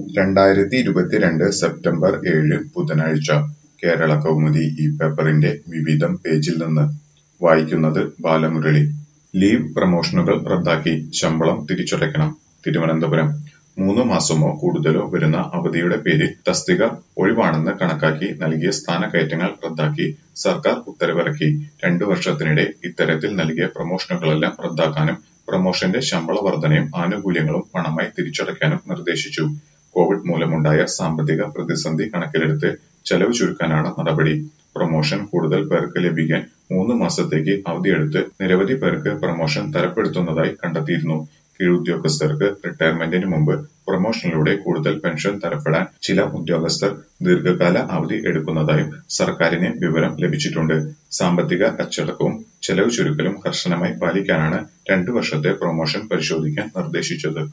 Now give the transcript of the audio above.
രണ്ടായിരത്തി ഇരുപത്തിരണ്ട് സെപ്റ്റംബർ ഏഴ് ബുധനാഴ്ച കേരളകൗമുദി ഈ പേപ്പറിന്റെ വിവിധം പേജിൽ നിന്ന് വായിക്കുന്നത് ബാലമുരളി ലീവ് പ്രമോഷനുകൾ റദ്ദാക്കി ശമ്പളം തിരിച്ചടയ്ക്കണം തിരുവനന്തപുരം മൂന്ന് മാസമോ കൂടുതലോ വരുന്ന അവധിയുടെ പേരിൽ തസ്തിക ഒഴിവാണെന്ന് കണക്കാക്കി നൽകിയ സ്ഥാനക്കയറ്റങ്ങൾ റദ്ദാക്കി സർക്കാർ ഉത്തരവിറക്കി രണ്ടു വർഷത്തിനിടെ ഇത്തരത്തിൽ നൽകിയ പ്രമോഷനുകളെല്ലാം റദ്ദാക്കാനും പ്രമോഷന്റെ ശമ്പള വർധനയും ആനുകൂല്യങ്ങളും പണമായി തിരിച്ചടയ്ക്കാനും നിർദ്ദേശിച്ചു കോവിഡ് മൂലമുണ്ടായ സാമ്പത്തിക പ്രതിസന്ധി കണക്കിലെടുത്ത് ചെലവ് ചുരുക്കാനാണ് നടപടി പ്രമോഷൻ കൂടുതൽ പേർക്ക് ലഭിക്കാൻ മൂന്ന് മാസത്തേക്ക് അവധിയെടുത്ത് നിരവധി പേർക്ക് പ്രമോഷൻ തരപ്പെടുത്തുന്നതായി കണ്ടെത്തിയിരുന്നു കീഴുദ്യോഗസ്ഥർക്ക് റിട്ടയർമെന്റിന് മുമ്പ് പ്രമോഷനിലൂടെ കൂടുതൽ പെൻഷൻ തരപ്പെടാൻ ചില ഉദ്യോഗസ്ഥർ ദീർഘകാല അവധി എടുക്കുന്നതായും സർക്കാരിന് വിവരം ലഭിച്ചിട്ടുണ്ട് സാമ്പത്തിക അച്ചടക്കവും ചെലവ് ചുരുക്കലും കർശനമായി പാലിക്കാനാണ് രണ്ടു വർഷത്തെ പ്രമോഷൻ പരിശോധിക്കാൻ നിർദ്ദേശിച്ചത്